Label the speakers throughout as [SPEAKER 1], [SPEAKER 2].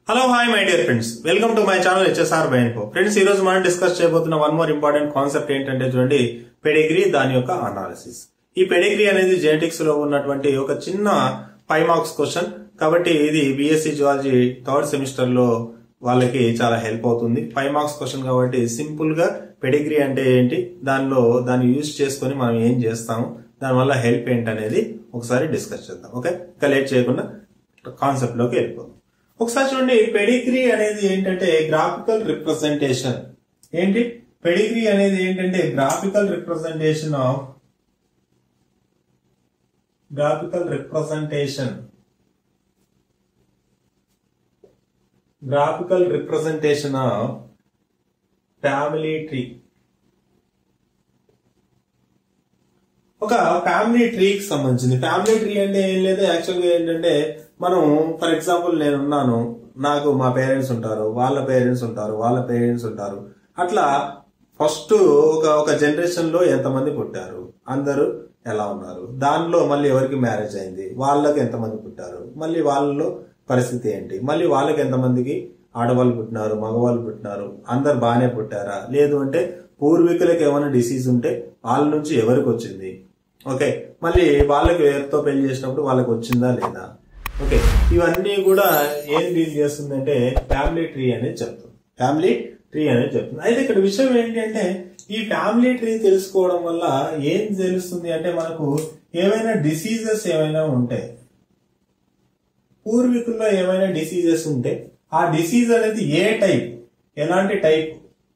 [SPEAKER 1] hello hi my dear friends welcome to my channel HSR బైన్ఫో friends ఈ రోజు మనం డిస్కస్ చేయబోతున్న వన్ మోర్ ఇంపార్టెంట్ కాన్సెప్ట్ ఏంటంటే చూడండి పెడిగ్రీ దాని యొక్క అనాలిసిస్ ఈ పెడిగ్రీ అనేది జెనెటిక్స్ లో ఉన్నటువంటి ఒక చిన్న ఫైవ్ మార్క్స్ క్వశ్చన్ కాబట్టి ఇది బిఎస్సి జువాలజీ థర్డ్ సెమిస్టర్ లో వాళ్ళకి చాలా హెల్ప్ అవుతుంది ఫైవ్ మార్క్స్ క్వశ్చన్ కాబట్టి సింపుల్ గా పెడిగ్రీ అంటే ఏంటి దానిలో దాన్ని యూజ్ చేసుకొని మనం ఏం చేస్తాము దానివల్ల హెల్ప్ ఏంటి అనేది ఒకసారి డిస్కస్ చేద్దాం ఓకే ఇంకా లేట్ చేయకుండా కాన్సెప్ట్ లోకి వెళ్ళిపోదాం ఒకసారి చూడండి పెడిగ్రీ అనేది ఏంటంటే గ్రాఫికల్ రిప్రజెంటేషన్ ఏంటి పెడిగ్రీ అనేది ఏంటంటే graphical representation of graphical representation graphical representation of family tree ఒక ఫ్యామిలీ ట్రీకి సంబంధించింది ఫ్యామిలీ ట్రీ అంటే ఏం లేదు యాక్చువల్గా ఏంటంటే మనం ఫర్ ఎగ్జాంపుల్ నేను ఉన్నాను నాకు మా పేరెంట్స్ ఉంటారు వాళ్ళ పేరెంట్స్ ఉంటారు వాళ్ళ పేరెంట్స్ ఉంటారు అట్లా ఫస్ట్ ఒక ఒక జనరేషన్ లో ఎంతమంది పుట్టారు అందరూ ఎలా ఉన్నారు దానిలో మళ్ళీ ఎవరికి మ్యారేజ్ అయింది వాళ్ళకి ఎంతమంది పుట్టారు మళ్ళీ వాళ్ళలో పరిస్థితి ఏంటి మళ్ళీ వాళ్ళకి ఎంతమందికి ఆడవాళ్ళు పుట్టినారు మగవాళ్ళు పుట్టినారు అందరు బాగానే పుట్టారా లేదు అంటే పూర్వీకులకు ఏమైనా డిసీజ్ ఉంటే వాళ్ళ నుంచి ఎవరికి వచ్చింది ఓకే మళ్ళీ వాళ్ళకి ఎవరితో పెళ్లి చేసినప్పుడు వాళ్ళకి వచ్చిందా లేదా ఓకే ఇవన్నీ కూడా ఏం డీల్ చేస్తుందంటే ఫ్యామిలీ ట్రీ అనేది చెప్తుంది ఫ్యామిలీ ట్రీ అనేది చెప్తుంది అయితే ఇక్కడ విషయం ఏంటి అంటే ఈ ఫ్యామిలీ ట్రీ తెలుసుకోవడం వల్ల ఏం తెలుస్తుంది అంటే మనకు ఏమైనా డిసీజెస్ ఏమైనా ఉంటాయి పూర్వీకుల్లో ఏమైనా డిసీజెస్ ఉంటే ఆ డిసీజ్ అనేది ఏ టైప్ ఎలాంటి టైప్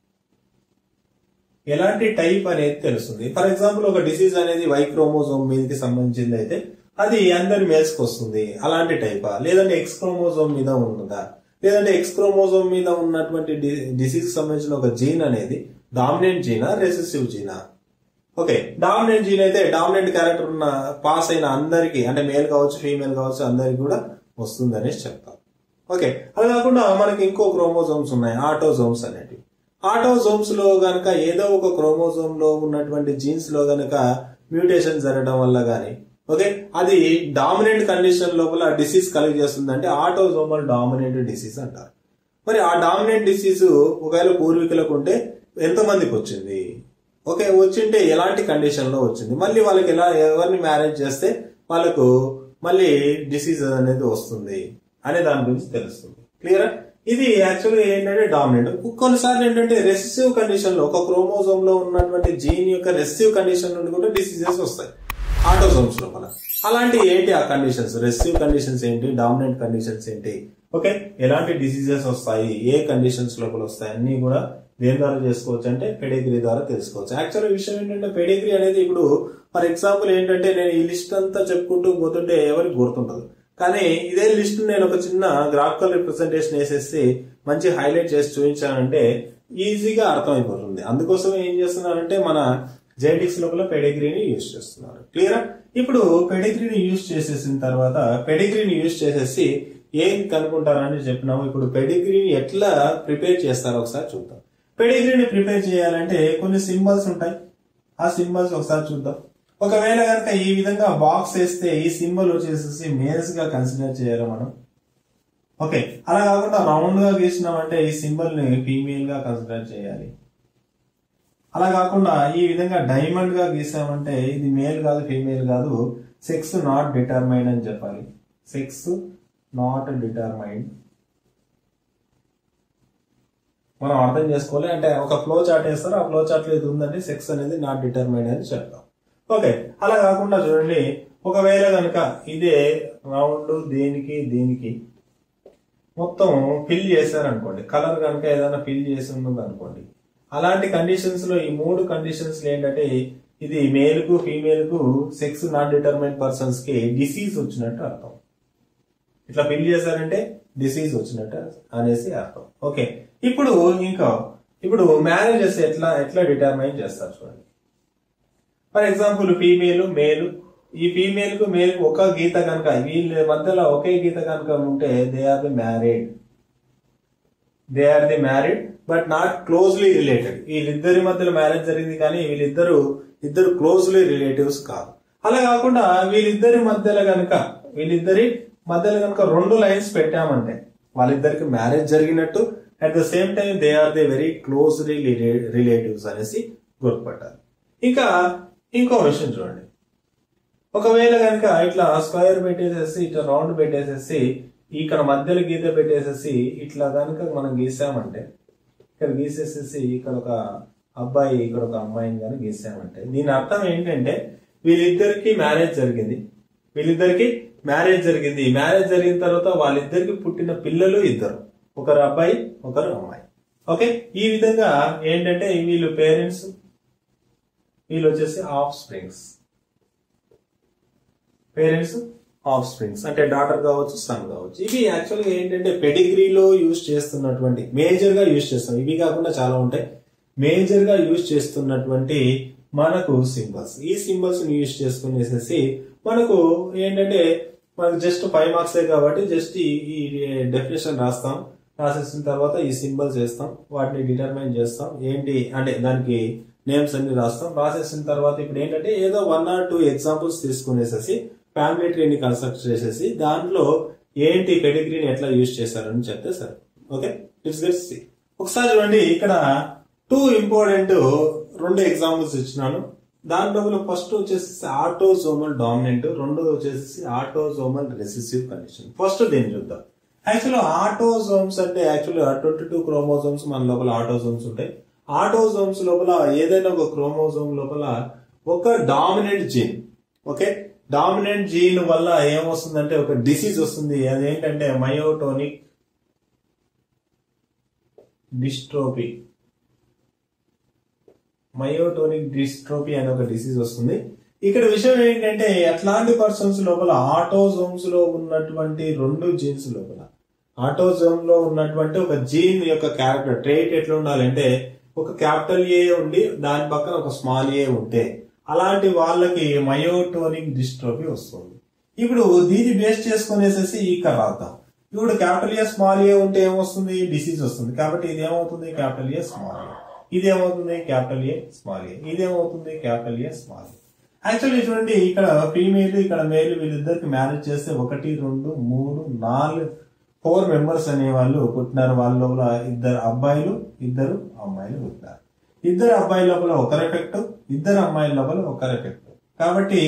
[SPEAKER 1] ఎలాంటి టైప్ అనేది తెలుస్తుంది ఫర్ ఎగ్జాంపుల్ ఒక డిసీజ్ అనేది వై క్రోమోజోమ్ మీదకి సంబంధించింది అయితే అది అందరి మేల్స్ కి వస్తుంది అలాంటి టైపా లేదంటే ఎక్స్ క్రోమోజోమ్ మీద ఉన్నదా లేదంటే ఎక్స్ క్రోమోజోమ్ మీద ఉన్నటువంటి డిసీజ్ సంబంధించిన ఒక జీన్ అనేది డామినెంట్ జీనా రెసెసివ్ జీనా ఓకే డామినెంట్ జీన్ అయితే డామినెంట్ క్యారెక్టర్ ఉన్న పాస్ అయిన అందరికి అంటే మేల్ కావచ్చు ఫీమేల్ కావచ్చు అందరికి కూడా వస్తుంది అనేసి చెప్తాం ఓకే అది కాకుండా మనకి ఇంకో క్రోమోజోమ్స్ ఉన్నాయి ఆటోజోమ్స్ అనేటివి ఆటోజోమ్స్ లో గనక ఏదో ఒక క్రోమోజోమ్ లో ఉన్నటువంటి జీన్స్ లో గనక మ్యూటేషన్ జరగడం వల్ల గానీ ఓకే అది డామినెంట్ కండిషన్ లోపల డిసీజ్ కలిగి చేస్తుంది అంటే ఆటోజోమల్ డామినెంట్ డిసీజ్ అంటారు మరి ఆ డామినెంట్ డిసీజ్ ఒకవేళ పూర్వీకులకు ఉంటే ఎంత మందికి వచ్చింది ఓకే వచ్చింటే ఎలాంటి కండిషన్ లో వచ్చింది మళ్ళీ వాళ్ళకి ఎలా ఎవరిని మ్యారేజ్ చేస్తే వాళ్ళకు మళ్ళీ డిసీజ్ అనేది వస్తుంది అనే దాని గురించి తెలుస్తుంది క్లియర్ ఇది యాక్చువల్గా ఏంటంటే డామినెంట్ కొన్నిసార్లు ఏంటంటే రెసిసివ్ కండిషన్ లో ఒక క్రోమోజోమ్ లో ఉన్నటువంటి జీన్ యొక్క రెసిసివ్ కండిషన్ నుండి కూడా డిసీజెస్ వస్తాయి ఆటోజోమ్స్ లోపల అలాంటి ఏంటి ఆ కండిషన్స్ రెసిసివ్ కండిషన్స్ ఏంటి డామినెంట్ కండిషన్స్ ఏంటి ఓకే ఎలాంటి డిసీజెస్ వస్తాయి ఏ కండిషన్స్ లోపల వస్తాయి అన్ని కూడా దేని ద్వారా చేసుకోవచ్చు అంటే పెడిగ్రీ ద్వారా తెలుసుకోవచ్చు యాక్చువల్ విషయం ఏంటంటే పెడిగ్రీ అనేది ఇప్పుడు ఫర్ ఎగ్జాంపుల్ ఏంటంటే నేను ఈ లిస్ట్ అంతా చెప్పుకుంటూ పోతుంటే ఎవరికి గుర్తుండదు కానీ ఇదే లిస్ట్ నేను ఒక చిన్న గ్రాఫికల్ రిప్రజెంటేషన్ వేసేసి మంచి హైలైట్ చేసి చూపించానంటే ఈజీగా అర్థమైపోతుంది అందుకోసం ఏం చేస్తున్నారంటే మన జెనెటిక్స్ లోపల పెడిగ్రీని యూజ్ చేస్తున్నారు క్లియర్ ఇప్పుడు పెడిగ్రీని యూజ్ చేసేసిన తర్వాత పెడిగ్రీని యూజ్ చేసేసి ఏం కనుక్కుంటారని చెప్పినాము ఇప్పుడు పెడిగ్రీని ఎట్లా ప్రిపేర్ చేస్తారో ఒకసారి చూద్దాం పెడిగ్రీని ప్రిపేర్ చేయాలంటే కొన్ని సింబల్స్ ఉంటాయి ఆ సింబల్స్ ఒకసారి చూద్దాం ఒకవేళ కనుక ఈ విధంగా బాక్స్ వేస్తే ఈ సింబల్ వచ్చేసేసి మేల్స్ గా కన్సిడర్ చేయాలి మనం ఓకే అలా కాకుండా రౌండ్ గా గీసినామంటే ఈ సింబల్ ని ఫీమేల్ గా కన్సిడర్ చేయాలి అలా కాకుండా ఈ విధంగా డైమండ్ గా గీసామంటే ఇది మేల్ కాదు ఫీమేల్ కాదు సెక్స్ నాట్ డిటర్మైన్ అని చెప్పాలి సెక్స్ నాట్ డిటర్మైన్ మనం అర్థం చేసుకోవాలి అంటే ఒక ఫ్లో చార్ట్ వేస్తారు ఆ ఫ్లో చార్ట్ లో ఇది ఉందంటే సెక్స్ అనేది నాట్ డిటర్మైన్ అని చెప్తాం ఓకే అలా కాకుండా చూడండి ఒకవేళ కనుక ఇదే రౌండ్ దేనికి దీనికి మొత్తం ఫిల్ చేశారనుకోండి కలర్ కనుక ఏదైనా ఫిల్ చేసి ఉన్నది అనుకోండి అలాంటి కండిషన్స్ లో ఈ మూడు కండిషన్స్ ఏంటంటే ఇది మేల్ కు ఫీమేల్ కు సెక్స్ నాట్ డిటర్మైన్ పర్సన్స్ కి డిసీజ్ వచ్చినట్టు అర్థం ఇట్లా ఫిల్ చేశారంటే డిసీజ్ వచ్చినట్టు అనేసి అర్థం ఓకే ఇప్పుడు ఇంకా ఇప్పుడు మ్యారేజెస్ ఎట్లా ఎట్లా డిటర్మైన్ చేస్తారు చూడండి ఫర్ ఎగ్జాంపుల్ ఫీమేల్ మేల్ ఈ ఫీమేల్ కు మేల్ కు ఒక గీత కనుక వీళ్ళ మధ్యలో ఒకే గీత కనుక ఉంటే they are the married they are the married but not closely related వీళ్ళిద్దరి మధ్యలో మ్యారేజ్ జరిగింది కానీ వీళ్ళిద్దరు ఇద్దరు క్లోజ్లీ రిలేటివ్స్ కాదు అలా కాకుండా వీళ్ళిద్దరి మధ్యలో గనక వీళ్ళిద్దరి మధ్యలో కనుక రెండు లైన్స్ పెట్టామంటే వాళ్ళిద్దరికి మ్యారేజ్ జరిగినట్టు at the same time they are they very closely relatives అనేసి గుర్తుపట్టాలి ఇంకా ఇంకో విషయం చూడండి ఒకవేళ కనుక ఇట్లా స్క్వేర్ పెట్టేసేసి ఇట్లా రౌండ్ పెట్టేసేసి ఇక్కడ మధ్యలో గీత పెట్టేసేసి ఇట్లా కనుక మనం గీసామంటే ఇక్కడ గీసేసేసి ఇక్కడ ఒక అబ్బాయి ఇక్కడ ఒక అమ్మాయిని కానీ గీసామంటే దీని అర్థం ఏంటంటే వీళ్ళిద్దరికి మ్యారేజ్ జరిగింది వీళ్ళిద్దరికి మ్యారేజ్ జరిగింది మ్యారేజ్ జరిగిన తర్వాత వాళ్ళిద్దరికి పుట్టిన పిల్లలు ఇద్దరు ఒకరు అబ్బాయి ఒకరు అమ్మాయి ఓకే ఈ విధంగా ఏంటంటే వీళ్ళు పేరెంట్స్ వీళ్ళు వచ్చేసి offsprings parents offsprings అంటే డాటర్ కావచ్చు సన్ కావచ్చు ఇవి యాక్చువల్గా ఏంటంటే పెడిగ్రీలో యూజ్ చేస్తున్నటువంటి మేజర్ గా యూజ్ చేస్తాం ఇవి కాకుండా చాలా ఉంటాయి మేజర్ గా యూజ్ చేస్తున్నటువంటి మనకు సింబల్స్ ఈ సింబల్స్ యూజ్ చేసుకునేసేసి మనకు ఏంటంటే మనకు జస్ట్ ఫైవ్ మార్క్సే కాబట్టి జస్ట్ ఈ ఈ డెఫినేషన్ రాస్తాం రాసేసిన తర్వాత ఈ సింబల్స్ వేస్తాం వాటిని డిటర్మైన్ చేస్తాం ఏంటి అంటే దానికి నేమ్స్ అన్ని రాస్తాం రాసేసిన తర్వాత ఇప్పుడు ఏంటంటే ఏదో వన్ ఆర్ టూ ఎగ్జాంపుల్స్ తీసుకునేసేసి ఫ్యామిలీ ట్రీని కన్స్ట్రక్ట్ చేసేసి దాంట్లో ఏంటి పెడిగ్రీని ఎట్లా యూజ్ చేశారని చెప్తే సరే ఓకే ఇట్స్ గెట్ సి ఒకసారి చూడండి ఇక్కడ టూ ఇంపార్టెంట్ రెండు ఎగ్జాంపుల్స్ ఇచ్చినాను దాంట్లో ఫస్ట్ వచ్చేసి ఆటోజోమల్ డామినెంట్ రెండోది వచ్చేసి ఆటోజోమల్ రెసిసివ్ కండిషన్ ఫస్ట్ దీన్ని చూద్దాం యాక్చువల్ ఆటోజోమ్స్ అంటే యాక్చువల్ ట్వంటీ టూ క్రోమోజోమ్స్ మన లోపల ఆటోజోమ్స్ ఉంటాయి ఆటోజోమ్స్ లోపల ఏదైనా ఒక క్రోమోజోమ్ లోపల ఒక dominant gene okay dominant gene వల్ల ఏమొస్తుందంటే ఒక డిసీజ్ వస్తుంది అదేంటంటే మయోటోనిక్ డిస్ట్రోపీ మయోటోనిక్ డిస్ట్రోపీ అనే ఒక డిసీజ్ వస్తుంది ఇక్కడ విషయం ఏంటంటే అట్లాంటి పర్సన్స్ లోపల ఆటోజోమ్స్ లో ఉన్నటువంటి రెండు జీన్స్ లోపల ఆటోజోమ్ లో ఉన్నటువంటి ఒక జీన్ యొక్క క్యారెక్టర్ ట్రేట్ ఎట్లా ఉండాలంటే ఒక క్యాపిటల్ ఏ ఉండి దాని పక్కన ఒక స్మాల్ ఏ ఉంటే అలాంటి వాళ్ళకి మయోటోనిక్ డిస్ట్రోఫీ వస్తుంది ఇప్పుడు దీన్ని బేస్ చేసుకునేసేసి ఇక్కడ రాద్దాం ఇప్పుడు క్యాపిటల్ ఏ స్మాల్ ఏ ఉంటే ఏమొస్తుంది డిసీజ్ వస్తుంది కాబట్టి ఇది ఏమవుతుంది క్యాపిటల్ ఏ స్మాల్ ఏ ఇది ఏమవుతుంది క్యాపిటల్ ఏ స్మాల్ ఏ ఇది ఏమవుతుంది capital A small A actually చూడండి ఇక్కడ ఫీమేల్ ఇక్కడ మేల్ వీళ్ళిద్దరికి మ్యారేజ్ చేస్తే ఒకటి రెండు మూడు నాలుగు ఫోర్ మెంబర్స్ అనే వాళ్ళు పుట్టినారు వాళ్ళ లోపల ఇద్దరు అబ్బాయిలు ఇద్దరు అమ్మాయిలు పుట్టినారు ఇద్దరు అబ్బాయిల లోపల ఒకరు ఎఫెక్ట్ ఇద్దరు అమ్మాయిల లోపల ఒకరు ఎఫెక్ట్ కాబట్టి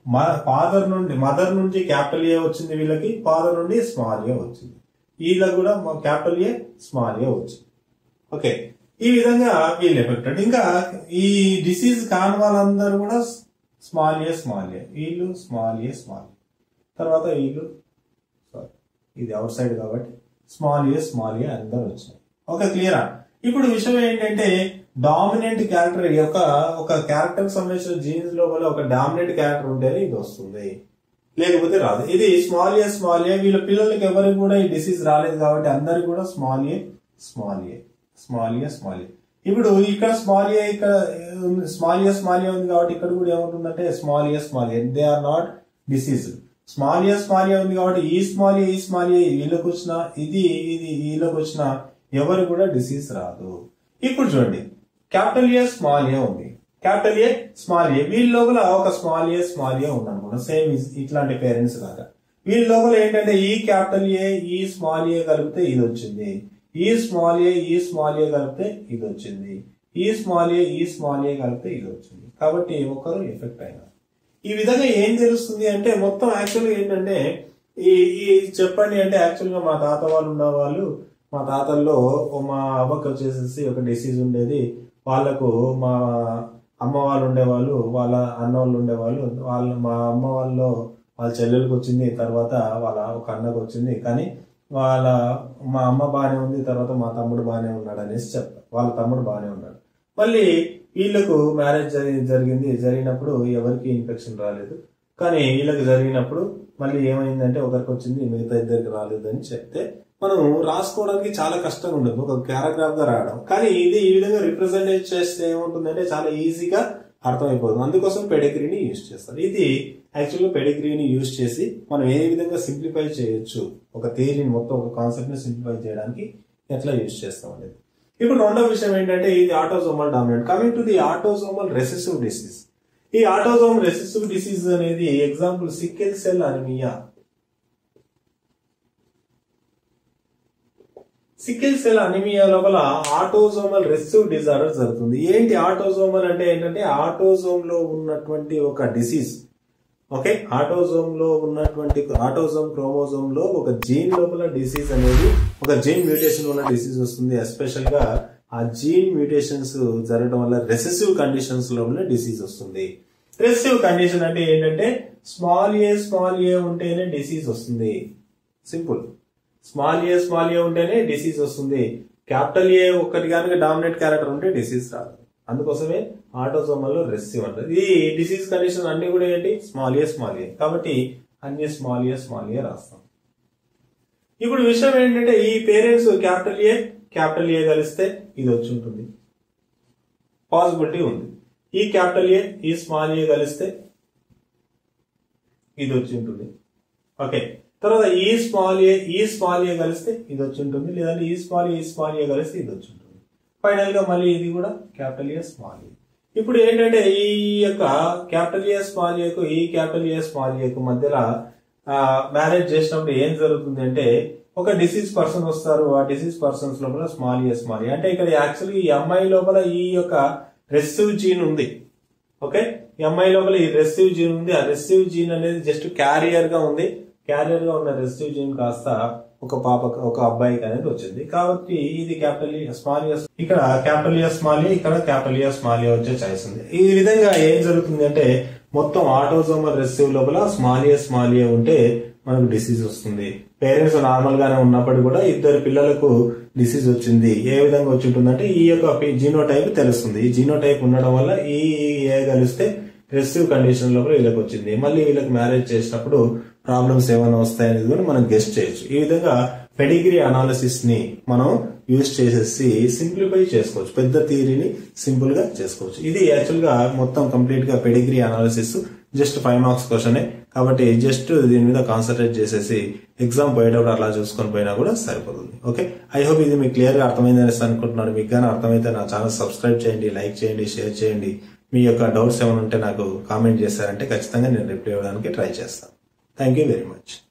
[SPEAKER 1] ఫాదర్ నుండి మదర్ నుంచి క్యాపిటల్ ఏ వచ్చింది వీళ్ళకి ఫాదర్ నుండి స్మాల్ ఏ వచ్చింది వీళ్ళకి కూడా క్యాపిటల్ ఏ స్మాల్ ఏ వచ్చింది ఓకే ఈ విధంగా వీళ్ళు ఎఫెక్టెడ్ ఇంకా ఈ డిసీజ్ కాని వాళ్ళందరూ కూడా స్మాల్ ఏ స్మాల్ ఏ వీళ్ళు స్మాల్ ఏ స్మాల్ తర్వాత వీళ్ళు సారీ ఇది అవుట్ సైడ్ కాబట్టి స్మాల్ ఏ స్మాల్ ఏ అందరు వచ్చినాయి ఓకే క్లియరా ఇప్పుడు విషయం ఏంటంటే డామినెంట్ క్యారెక్టర్ యొక్క ఒక క్యారెక్టర్ సంబంధించిన జీన్స్ లోపల ఒక డామినెంట్ క్యారెక్టర్ ఉంటేనే ఇది వస్తుంది లేకపోతే రాదు ఇది స్మాల్ ఏ స్మాల్ ఏ వీళ్ళ పిల్లలకి ఎవరికి కూడా ఈ డిసీజ్ రాలేదు కాబట్టి అందరికి కూడా small A small A small A small A ఇప్పుడు ఇక్కడ స్మాల్ ఏ ఇక్కడ స్మాల్ ఏ స్మాల్ ఏ ఉంది కాబట్టి ఇక్కడ కూడా ఏముంటుందంటే small A small A they are not disease small A small A ఉంది కాబట్టి ఈ స్మాల్ ఏ ఈ స్మాల్ ఏ వీళ్ళకి వచ్చిన ఇది ఇది వీళ్ళకి వచ్చిన ఎవరు కూడా డిసీజ్ రాదు ఇప్పుడు చూడండి క్యాపిటల్ ఏ స్మాల్ ఏ ఉంది క్యాపిటల్ ఏ స్మాల్ ఏ వీళ్ళ లోపల ఒక స్మాల్ ఏ స్మాల్ ఏ ఉంది అనుకోండి సేమ్ ఇట్లాంటి పేరెంట్స్ లాగా వీళ్ళ లోపల ఏంటంటే ఈ క్యాపిటల్ ఏ ఈ స్మాల్ ఏ కలిపితే ఇది వచ్చింది ఈ స్మాల్ ఏ ఈ స్మాల్ ఏ కలిపితే ఇది వచ్చింది ఈ స్మాల్ ఏ ఈ స్మాల్ ఏ కలిపితే ఇది వచ్చింది కాబట్టి ఒకరు ఎఫెక్ట్ అయినారు ఈ విధంగా ఏం తెలుస్తుంది అంటే మొత్తం యాక్చువల్గా ఏంటంటే ఈ ఈ చెప్పండి అంటే యాక్చువల్గా మా తాత వాళ్ళు ఉన్న వాళ్ళు మా తాతల్లో మా అవ్వకి వచ్చేసేసి ఒక డిసీజ్ ఉండేది వాళ్ళకు మా అమ్మ వాళ్ళు ఉండేవాళ్ళు వాళ్ళ అన్న వాళ్ళు ఉండేవాళ్ళు వాళ్ళ మా అమ్మ వాళ్ళు వాళ్ళ చెల్లెలకు వచ్చింది తర్వాత వాళ్ళ ఒక అన్నకు వచ్చింది కానీ వాళ్ళ మా అమ్మ బాగానే ఉంది తర్వాత మా తమ్ముడు బాగానే ఉన్నాడు అనేసి చెప్తారు వాళ్ళ తమ్ముడు బాగానే ఉన్నాడు మళ్ళీ వీళ్ళకు మ్యారేజ్ జరిగి జరిగింది జరిగినప్పుడు ఎవరికి ఇన్ఫెక్షన్ రాలేదు కానీ వీళ్ళకి జరిగినప్పుడు మళ్ళీ ఏమైందంటే ఒకరికి వచ్చింది మిగతా ఇద్దరికి రాలేదు అని చెప్తే మనం రాసుకోవడానికి చాలా కష్టంగా ఉండదు ఒక పారాగ్రాఫ్ గా రాయడం కానీ ఇది ఈ విధంగా రిప్రజెంటేట్ చేస్తే ఏముంటుందంటే చాలా ఈజీగా అర్థమైపోతుంది అందుకోసం పెడిగ్రీని యూజ్ చేస్తారు ఇది యాక్చువల్గా పెడిగ్రీని యూజ్ చేసి మనం ఏ విధంగా సింప్లిఫై చేయొచ్చు ఒక థియరీని మొత్తం ఒక కాన్సెప్ట్ ని సింప్లిఫై చేయడానికి ఎట్లా యూజ్ చేస్తాం అనేది ఇప్పుడు రెండవ విషయం ఏంటంటే ఇది autosomal dominant coming to the autosomal recessive disease ఈ ఆటోజోమ్ రెసెసివ్ డిసీజ్ అనేది example sickle cell anaemia sickle cell anaemia లోపల ఆటోజోమల్ రెసివ్ డిజార్డర్ జరుగుతుంది ఏంటి ఆటోజోమల్ అంటే ఏంటంటే ఆటోజోమ్ లో ఉన్నటువంటి ఒక డిసీజ్ ఓకే ఆటోజోమ్ లో ఉన్నటువంటి ఆటోజోమ్ క్రోమోజోమ్ లో ఒక జీన్ లోపల డిసీజ్ అనేది ఒక జీన్ మ్యూటేషన్ వల్ల డిసీజ్ వస్తుంది ఎస్పెషల్ గా ఆ జీన్ మ్యూటేషన్స్ జరగడం వల్ల రెసెసివ్ కండిషన్స్ లోపల డిసీజ్ వస్తుంది రెసెసివ్ కండిషన్ అంటే ఏంటంటే స్మాల్ ఏ స్మాల్ ఏ ఉంటేనే డిసీజ్ వస్తుంది simple small A small A ఉంటేనే డిసీజ్ వస్తుంది క్యాపిటల్ ఏ ఒక్కటి కనుక డామినేట్ క్యారెక్టర్ ఉంటే డిసీజ్ రాదు అందుకోసమే ఆటోజోమల్ రెసివ్ అంటారు ఈ డిసీజ్ కండిషన్ అన్ని కూడా ఏంటి స్మాల్ ఏ స్మాల్ ఏ కాబట్టి అన్ని స్మాల్ ఏ స్మాల్ ఏ రాస్తాం ఇప్పుడు విషయం ఏంటంటే ఈ parents capital A capital A కలిస్తే ఇది వచ్చి ఉంటుంది పాసిబిలిటీ ఉంది ఈ క్యాపిటల్ ఏ ఈ స్మాల్ ఏ కలిస్తే ఇది వచ్చి ఉంటుంది ఓకే తర్వాత ఈ స్మాల్ ఏ ఈ స్మాల్ ఏ కలిస్తే ఇది వచ్చి ఉంటుంది లేదంటే ఈ స్మాల్ ఏ ఈ స్మాల్ ఏ కలిస్తే ఇది వచ్చి ఉంటుంది ఫైనల్ గా మళ్ళీ ఇది కూడా క్యాపిటల్ ఏ స్మాల్ ఏ ఇప్పుడు ఏంటంటే ఈ యొక్క క్యాపిటల్ ఏ స్మాల్ ఏకు ఈ క్యాపిటల్ ఏ స్మాల్ ఏకు మధ్యలో మ్యారేజ్ చేసినప్పుడు ఏం జరుగుతుంది అంటే ఒక డిసీజ్ పర్సన్ వస్తారు ఆ డిసీజ్ పర్సన్స్ లోపల స్మాల్ ఏ స్మాల్ ఏ అంటే ఇక్కడ యాక్చువల్లీ ఈ అమ్మాయి లోపల ఈ యొక్క రెసివ్ జీన్ ఉంది ఓకే ఈ అమ్మాయి లోపల ఈ రెసివ్ జీన్ ఉంది ఆ రెసివ్ జీన్ అనేది జస్ట్ క్యారియర్ గా ఉంది క్యారియర్ గా ఉన్న రెసివ్ జీన్ కాస్త ఒక పాప ఒక అబ్బాయికి అనేది వచ్చింది కాబట్టి ఇది క్యాపిటల్ స్మాల్ ఇయర్ ఇక్కడ క్యాపిటల్ ఇయర్ స్మాల్ ఇక్కడ క్యాపిటల్ ఇయర్ స్మాల్ వచ్చే ఛాయిస్ ఉంది ఈ విధంగా ఏం జరుగుతుంది అంటే మొత్తం ఆటోజోమల్ రెసివ్ లోపల స్మాల్ ఇయర్ స్మాల్ ఇయర్ ఉంటే మనకు డిసీజ్ వస్తుంది పేరెంట్స్ నార్మల్ గానే ఉన్నప్పటికీ కూడా ఇద్దరు పిల్లలకు డిసీజ్ వచ్చింది ఏ విధంగా వచ్చి ఉంటుందంటే ఈ యొక్క జీనో టైప్ తెలుస్తుంది ఈ జీనో టైప్ ఉండడం వల్ల ఈ ఏ కలిస్తే రెసివ్ కండిషన్ లోపల వీళ్ళకి వచ్చింది మళ్ళీ వీళ్ళకి మ్యారేజ్ చేసినప్పుడు ప్రాబ్లమ్స్ ఏమైనా వస్తాయనేది కూడా మనం గెస్ట్ చేయొచ్చు ఈ విధంగా పెడిగ్రీ అనాలిసిస్ ని మనం యూజ్ చేసేసి సింప్లిఫై చేసుకోవచ్చు పెద్ద థియరీని సింపుల్ గా చేసుకోవచ్చు ఇది యాక్చువల్ గా మొత్తం కంప్లీట్ గా pedigree analysis just five marks క్వశ్చనే కాబట్టి జస్ట్ దీని మీద కాన్సన్ట్రేట్ చేసేసి ఎగ్జామ్ పోయేటప్పుడు అలా చూసుకొని పోయినా కూడా సరిపోతుంది ఓకే ఐ హోప్ ఇది మీకు క్లియర్ గా అర్థమైందని అనుకుంటున్నాను మీకు కానీ అర్థమైతే నా ఛానల్ సబ్స్క్రైబ్ చేయండి లైక్ చేయండి షేర్ చేయండి మీ యొక్క డౌట్స్ ఏమైనా ఉంటే నాకు కామెంట్ చేశారంటే ఖచ్చితంగా నేను రిప్లై ఇవ్వడానికి ట్రై చేస్తాను థ్యాంక్ యూ వెరీ మచ్